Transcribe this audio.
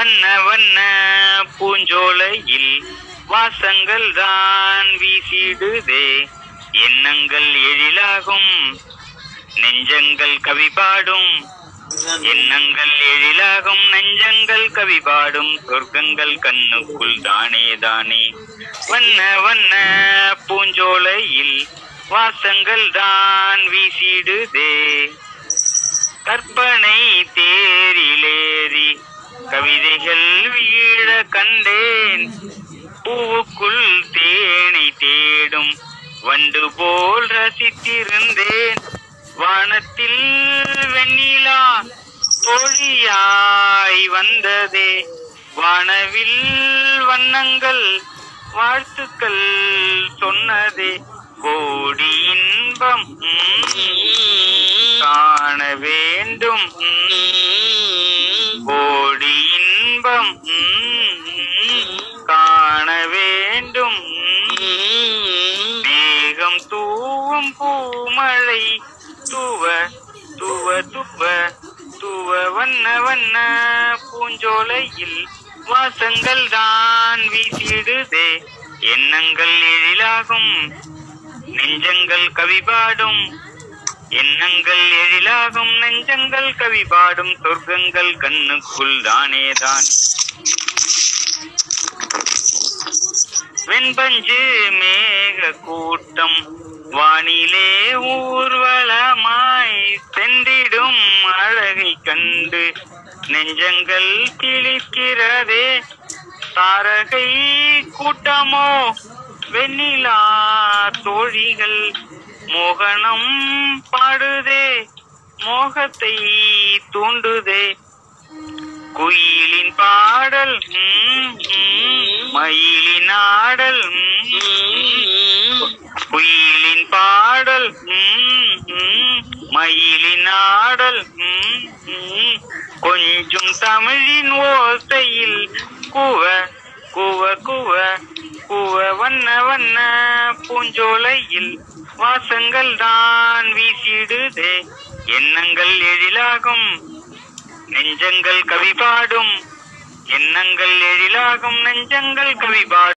வண்ண வண்ண பூஞ்சோலையில் வாசங்கள் தான் வீசிடுதே எண்ணங்கள் எழிலாகும் நெஞ்சங்கள் கவி பாடும் எண்ணங்கள் எழிலாகும் நெஞ்சங்கள் கவி பாடும் சொர்க்கங்கள் கண்ணுக்குள் தானே தானே வண்ண வண்ண பூஞ்சோலையில் வாசங்கள் தான் வீசிடுதே கற்பனை தேரிலேறி கவிதைகள் வீழ கண்டேன் பூவுக்குள் தேனை தேடும் வண்டு போல் ரசித்திருந்தேன் வானத்தில் வெண்ணிலா தோழியாய் வந்ததே வானவில் வண்ணங்கள் வாழ்த்துக்கள் சொன்னதே கோடி இன்பம் காண வேண்டும் கோடி இன்பம் காண வேண்டும் மேகம் தூவும் பூமழை தூவ தூவ துவ தூவ வண்ண வண்ண பூஞ்சோலையில் வாசங்கள் தான் வீசிடுதே எண்ணங்கள் எழிலாகும் நெஞ்சங்கள் கவி பாடும் எண்ணங்கள் எழிலாகும் நெஞ்சங்கள் கவி பாடும் சொர்க்கங்கள் கண்ணுக்குள் தானே தான் வெண்பஞ்சு மேக கூட்டம் வானிலே ஊர்வலமாய் சென்றிடும் அழகை கண்டு நெஞ்சங்கள் கிழிக்கிறதே தாரகை கூட்டமோ வெண்ணிலா தோழிகள் மோகனம் பாடுதே மோகத்தை தூண்டுதே குயிலின் பாடல் ம், ம், மயிலின் ஆடல் ம், குயிலின் பாடல் ம், ம், மயிலின் ஆடல் ம், ம், கொஞ்சம் தமிழின் ஓசையில் குவ குவ குவ குவ வண்ண வண்ண பூஞ்சோலையில் வாசங்கள் தான் வீசிடுதே எண்ணங்கள் எழிலாகும் நெஞ்சங்கள் கவி பாடும் எண்ணங்கள் எழிலாகும் நெஞ்சங்கள் கவி பாடும்